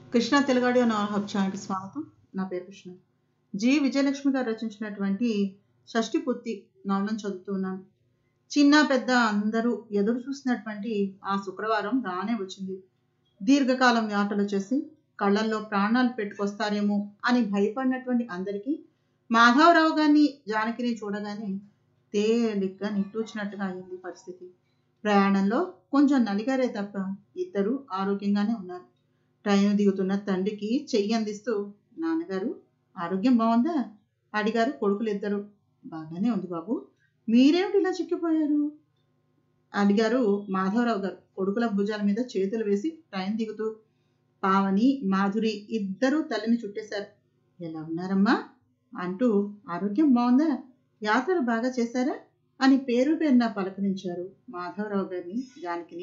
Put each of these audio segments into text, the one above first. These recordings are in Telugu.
కృష్ణ తెలుగాడి అన్న హబ్ ఛానల్కి స్వాగతం నా పేరు కృష్ణ జి విజయలక్ష్మి గారు రచించినటువంటి షష్ఠి పూర్తి నవలను చదువుతున్నాను చిన్న పెద్ద అందరూ ఎదురు చూసినటువంటి ఆ శుక్రవారం రానే వచ్చింది దీర్ఘకాలం యాటలు చేసి కళ్ళల్లో ప్రాణాలు పెట్టుకొస్తారేమో అని భయపడినటువంటి అందరికీ మాధవరావు గారిని జానకిని చూడగానే తేలిగ్గా నిట్టూచినట్టుగా అయింది పరిస్థితి ప్రయాణంలో కొంచెం నలిగారే తప్ప ఇద్దరు ఆరోగ్యంగానే ఉన్నారు ట్రైన్ దిగుతున్న తండ్రికి చెయ్యి అందిస్తూ నాన్నగారు ఆరోగ్యం బాగుందా అడిగారు కొడుకులు ఇద్దరు బాగానే ఉంది బాబు మీరేమిటి ఇలా చిక్కిపోయారు అడిగారు మాధవరావు గారు కొడుకుల భుజాల మీద చేతులు వేసి ట్రైన్ దిగుతూ పావని మాధురి ఇద్దరూ తల్లిని చుట్టేశారు ఎలా ఉన్నారమ్మా అంటూ ఆరోగ్యం బాగుందా యాత్రలు బాగా చేశారా అని పేరు పేరున పలకరించారు మాధవరావు గారిని జానకిని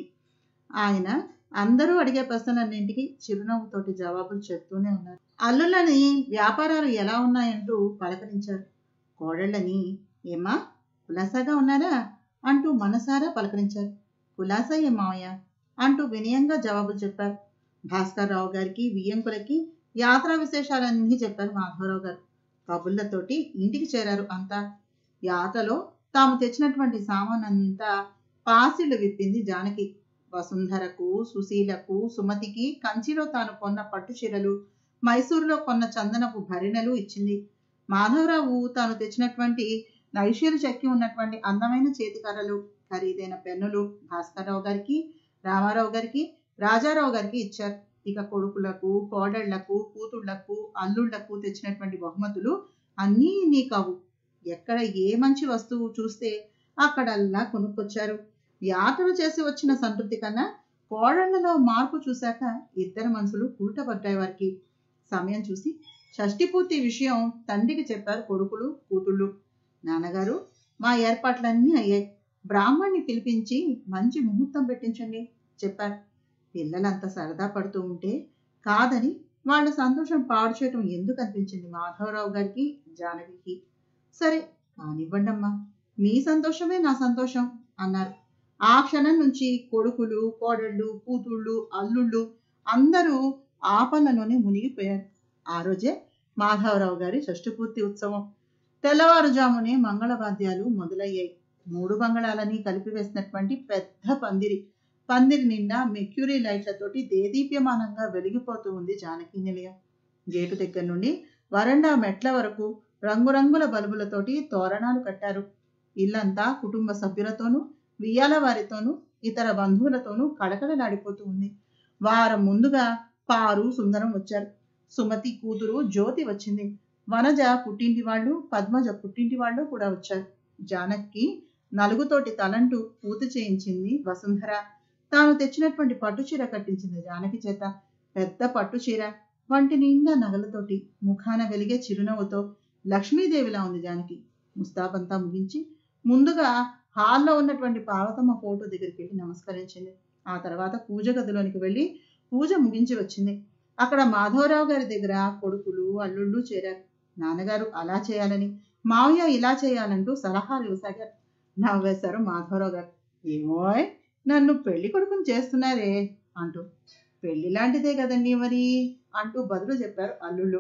ఆయన అందరూ అడిగే ప్రశ్నలన్నింటికి చిరునవ్వుతోటి జవాబులు చెప్తూనే ఉన్నారు అల్లులని వ్యాపారాలు ఎలా ఉన్నాయంటూ పలకరించారు కోడళ్ళని ఏమా కులాసాగా ఉన్నారా అంటూ మనసారా పలకరించారు కులాసా ఏ మావయ్య అంటూ వినయంగా జవాబులు చెప్పారు భాస్కర్ రావు గారికి వియ్యంకులకి యాత్రా విశేషాలన్నీ చెప్పారు మాధవరావు గారు కబుర్లతోటి ఇంటికి చేరారు అంతా యాత్రలో తాము తెచ్చినటువంటి సామానంతా పాసిళ్ళు విప్పింది జానకి వసుంధరకు సుశీలకు సుమతికి కంచిలో తాను కొన్న పట్టు చీరలు మైసూరులో కొన్న చందనపు భరిణలు ఇచ్చింది మాధవరావు తాను తెచ్చినటువంటి నైషీలు చెక్కి ఉన్నటువంటి అందమైన చేతికర్రలు ఖరీదైన పెన్నులు భాస్కర్రావు గారికి రామారావు గారికి రాజారావు గారికి ఇచ్చారు ఇక కొడుకులకు కోడళ్లకు కూతుళ్లకు అల్లుళ్లకు తెచ్చినటువంటి బహుమతులు అన్నీ నీ కావు ఎక్కడ ఏ మంచి వస్తువు చూస్తే అక్కడల్లా కొనుక్కొచ్చారు యాత్రలు చేసి వచ్చిన సంతృప్తి కన్నా కోడళ్లలో మార్పు చూశాక ఇద్దరు మనసులు కూటపడ్డాయి వారికి సమయం చూసి షష్ఠి పూర్తి విషయం తండ్రికి చెప్పారు కొడుకులు కూతుళ్ళు నాన్నగారు మా ఏర్పాట్లన్నీ అయ్యాయి బ్రాహ్మణ్ణి పిలిపించి మంచి ముహూర్తం పెట్టించండి చెప్పారు పిల్లలంత సరదా పడుతూ ఉంటే కాదని వాళ్ళ సంతోషం పాడు చేయటం ఎందుకు అనిపించింది మాధవరావు గారికి జానకికి సరే కానివ్వండమ్మా మీ సంతోషమే నా సంతోషం అన్నారు ఆ క్షణం నుంచి కొడుకులు కోడళ్ళు కూతుళ్ళు అల్లుళ్ళు అందరూ ఆ పనులలోనే మునిగిపోయారు ఆ రోజే మాధవరావు గారి షష్ఠపూర్తి ఉత్సవం తెల్లవారుజామునే మంగళవాద్యాలు మొదలయ్యాయి మూడు బంగళాలని కలిపివేసినటువంటి పెద్ద పందిరి పందిరి నిండా మెక్యూరీ లైట్లతోటి దేదీప్యమానంగా వెలిగిపోతూ ఉంది జానకి నిలయం గేటు దగ్గర నుండి వరండా మెట్ల వరకు రంగురంగుల బల్బులతోటి తోరణాలు కట్టారు ఇల్లంతా కుటుంబ సభ్యులతోనూ వియ్యాల వారితోనూ ఇతర బంధువులతోనూ కళకళలాడిపోతూ ఉంది వారం ముందుగా పారు సుందరం వచ్చారు సుమతి కూతురు జ్యోతి వచ్చింది వనజ పుట్టింటి వాళ్ళు పద్మజ పుట్టింటి వాళ్ళు కూడా వచ్చారు జానక్కి నలుగుతోటి తలంటూ పూర్తి చేయించింది వసుంధర తాను తెచ్చినటువంటి పట్టు చీర కట్టించింది జానకి చేత పెద్ద పట్టు చీర వంటి నిండా నగలతోటి ముఖాన వెలిగే చిరునవ్వుతో లక్ష్మీదేవిలా ఉంది జానకి ముస్తాబంతా ముగించి ముందుగా హాల్లో ఉన్నటువంటి పార్వతమ్మ ఫోటో దగ్గరికి వెళ్ళి నమస్కరించింది ఆ తర్వాత పూజ గదిలోనికి వెళ్ళి పూజ ముగించి వచ్చింది అక్కడ మాధవరావు గారి దగ్గర కొడుకులు అల్లుళ్ళు చేరారు నాన్నగారు అలా చేయాలని మావయ్య ఇలా చేయాలంటూ సలహాలు ఇవ్వసాగారు నవ్వేశారు మాధవరావు గారు ఏమోయ్ నన్ను పెళ్లి కొడుకుని చేస్తున్నారే అంటూ పెళ్లి లాంటిదే కదండి మరి అంటూ బదులు చెప్పారు అల్లుళ్ళు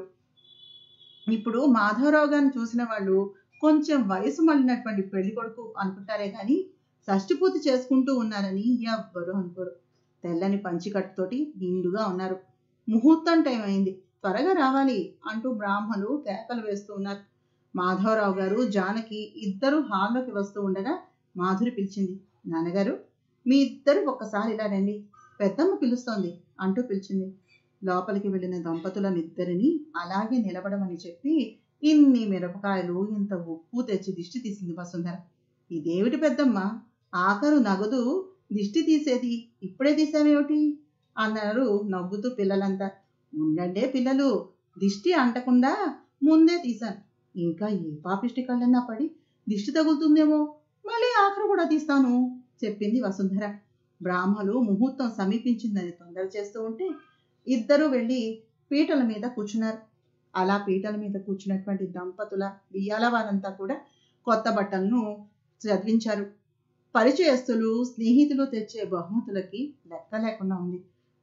ఇప్పుడు మాధవరావు గారిని చూసిన వాళ్ళు కొంచెం వయసు మళ్ళినటువంటి పెళ్లి కొడుకు అనుకుంటారే కానీ షష్టిపూర్తి చేసుకుంటూ ఉన్నారని ఎవ్వరు అనుకోరు తెల్లని పంచికట్టుతోటి నిండుగా ఉన్నారు ముహూర్తం టైం అయింది త్వరగా రావాలి అంటూ బ్రాహ్మలు కేకలు వేస్తూ ఉన్నారు మాధవరావు గారు జానకి ఇద్దరు హాల్లోకి వస్తూ ఉండగా మాధురి పిలిచింది నాన్నగారు మీ ఇద్దరు ఒక్కసారి ఇలా రండి పెద్దమ్మ పిలుస్తోంది అంటూ పిలిచింది లోపలికి వెళ్ళిన దంపతులనిద్దరిని అలాగే నిలబడమని చెప్పి ఇన్ని మిరపకాయలు ఇంత ఉప్పు తెచ్చి దిష్టి తీసింది వసుంధర ఇదేమిటి పెద్దమ్మ ఆఖరు నగదు దిష్టి తీసేది ఇప్పుడే తీసావేమిటి అన్నారు నవ్వుతూ పిల్లలంతా ఉండండే పిల్లలు దిష్టి అంటకుండా ముందే తీశాను ఇంకా ఏ పాపిష్టి కళ్ళన్నా పడి దిష్టి తగులుతుందేమో మళ్ళీ ఆఖరు కూడా తీస్తాను చెప్పింది వసుంధర బ్రాహ్మలు ముహూర్తం సమీపించిందని తొందర చేస్తూ ఉంటే ఇద్దరూ వెళ్ళి పీటల మీద కూర్చున్నారు అలా పీటల మీద కూర్చున్నటువంటి దంపతుల బియ్యాల వారంతా కూడా కొత్త బట్టలను చదివించారు పరిచయస్తులు స్నేహితులు తెచ్చే బహుమతులకి లెక్క లేకుండా ఉంది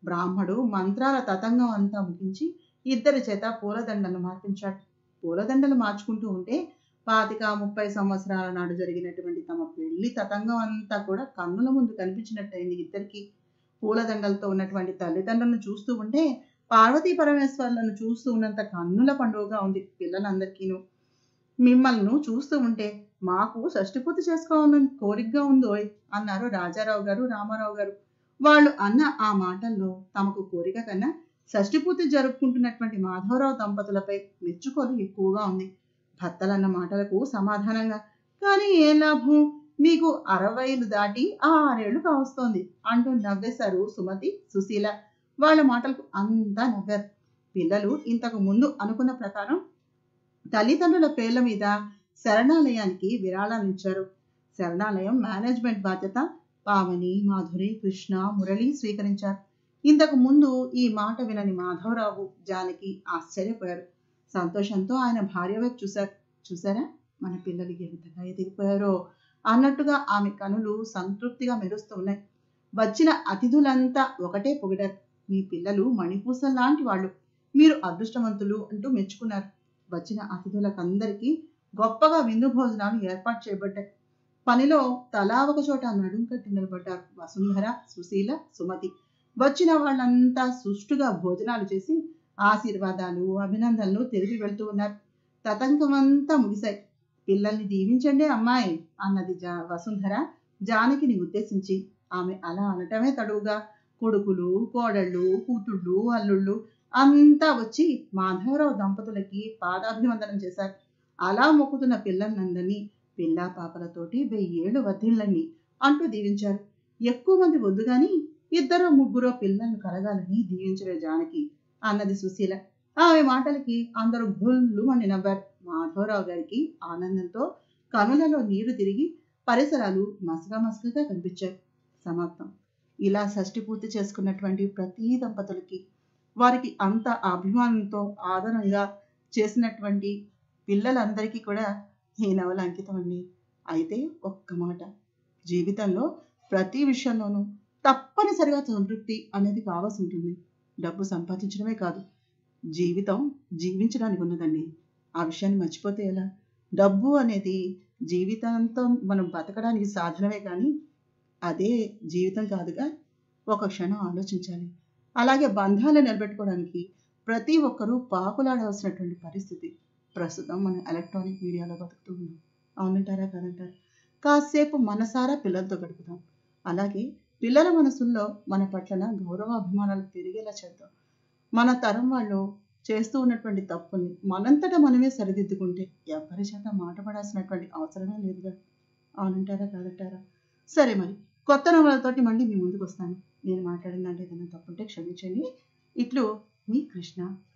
బ్రాహ్మడు మంత్రాల తతంగం అంతా ముగించి ఇద్దరి చేత పూలదండలు మార్పించాడు పూలదండలు మార్చుకుంటూ ఉంటే పాతిక ముప్పై సంవత్సరాల నాడు జరిగినటువంటి తమ పెళ్లి తతంగం అంతా కూడా కన్నుల ముందు కనిపించినట్టయింది ఇద్దరికి పూలదండలతో ఉన్నటువంటి తల్లిదండ్రులను చూస్తూ ఉంటే పార్వతీ పరమేశ్వర్లను చూస్తూ ఉన్నంత కన్నుల పండుగగా ఉంది పిల్లలందరికీను మిమ్మల్ని చూస్తూ ఉంటే మాకు షష్టిపూర్తి చేసుకోవాలని కోరికగా ఉందోయ్ అన్నారు రాజారావు గారు రామారావు గారు వాళ్ళు అన్న ఆ మాటల్లో తమకు కోరిక కన్నా షష్టిపూర్తి జరుపుకుంటున్నటువంటి మాధవరావు దంపతులపై మెచ్చుకోలు ఎక్కువగా ఉంది భర్తలన్న మాటలకు సమాధానంగా కానీ ఏం లాభం మీకు అరవైలు దాటి ఆరేళ్లు కావస్తోంది అంటూ నవ్వేశారు సుమతి సుశీల వాళ్ళ మాటలకు అంతా నవ్వారు పిల్లలు ఇంతకు ముందు అనుకున్న ప్రకారం తల్లిదండ్రుల పేర్ల మీద శరణాలయానికి విరాళాలు ఇచ్చారు శరణాలయం మేనేజ్మెంట్ బాధ్యత పావని మాధురి కృష్ణ మురళి స్వీకరించారు ఇంతకు ముందు ఈ మాట వినని మాధవరావు జానకి ఆశ్చర్యపోయారు సంతోషంతో ఆయన భార్య వైపు చూశారు చూసారా మన పిల్లలు ఎంతగా ఎదిగిపోయారో అన్నట్టుగా ఆమె కనులు సంతృప్తిగా మెరుస్తూ ఉన్నాయి వచ్చిన అతిథులంతా ఒకటే పొగిడారు మీ పిల్లలు మణిపూస లాంటి వాళ్ళు మీరు అదృష్టవంతులు అంటూ మెచ్చుకున్నారు వచ్చిన అతిథులకందరికీ గొప్పగా విందు భోజనాలు ఏర్పాటు చేయబడ్డాయి పనిలో తలా ఒక చోట నడుం కట్టి నిలబడ్డారు వసుంధర సుశీల సుమతి వచ్చిన వాళ్ళంతా సుష్టుగా భోజనాలు చేసి ఆశీర్వాదాలు అభినందనలు తిరిగి వెళ్తూ ఉన్నారు తతంకమంతా ముగిశాయి పిల్లల్ని దీవించండి అమ్మాయి అన్నది జా వసుంధర జానకిని ఉద్దేశించి ఆమె అలా అనటమే తడువుగా కొడుకులు కోడళ్ళు కూతుళ్ళు అల్లుళ్ళు అంతా వచ్చి మాధవరావు దంపతులకి పాదాభివందనం చేశారు అలా మొక్కుతున్న పిల్లలందరినీ పిల్లా పాపలతోటి వెయ్యేళ్ళు వదిళ్ళని అంటూ దీవించారు ఎక్కువ మంది వద్దు గాని ఇద్దరు ముగ్గురో పిల్లలు కలగాలని దీవించవే జానకి అన్నది సుశీల ఆమె మాటలకి అందరూ భుల్లు అని నవ్వారు మాధవరావు గారికి ఆనందంతో కనులలో నీరు తిరిగి పరిసరాలు మసక మసకగా కనిపించాయి సమాప్తం ఇలా షష్టి పూర్తి చేసుకున్నటువంటి ప్రతి దంపతులకి వారికి అంత అభిమానంతో ఆదరంగా చేసినటువంటి పిల్లలందరికీ కూడా ఈ నవల అంకితం అండి అయితే ఒక్క మాట జీవితంలో ప్రతి విషయంలోనూ తప్పనిసరిగా సంతృప్తి అనేది కావాల్సి ఉంటుంది డబ్బు సంపాదించడమే కాదు జీవితం జీవించడానికి ఉన్నదండి ఆ విషయాన్ని మర్చిపోతే ఎలా డబ్బు అనేది జీవితాంతం మనం బతకడానికి సాధనమే కానీ అదే జీవితం కాదుగా ఒక క్షణం ఆలోచించాలి అలాగే బంధాలు నిలబెట్టుకోవడానికి ప్రతి ఒక్కరూ పాకులాడవలసినటువంటి పరిస్థితి ప్రస్తుతం మనం ఎలక్ట్రానిక్ మీడియాలో బతుకుతూ ఉన్నాం అవునంటారా కాదంటారా కాసేపు మనసారా పిల్లలతో గడుపుదాం అలాగే పిల్లల మనసుల్లో మన పట్లన గౌరవాభిమానాలు పెరిగేలా చేద్దాం మన తరం వాళ్ళు చేస్తూ ఉన్నటువంటి తప్పుల్ని మనంతటా మనమే సరిదిద్దుకుంటే ఎవరి చేత మాట పడాల్సినటువంటి అవసరమే లేదుగా అవునంటారా కాదంటారా సరే మరి కొత్త నవలతోటి మళ్ళీ మీ ముందుకు వస్తాను నేను మాట్లాడిన దాంట్లో ఏదైనా తప్పుంటే క్షమించండి ఇట్లు మీ కృష్ణ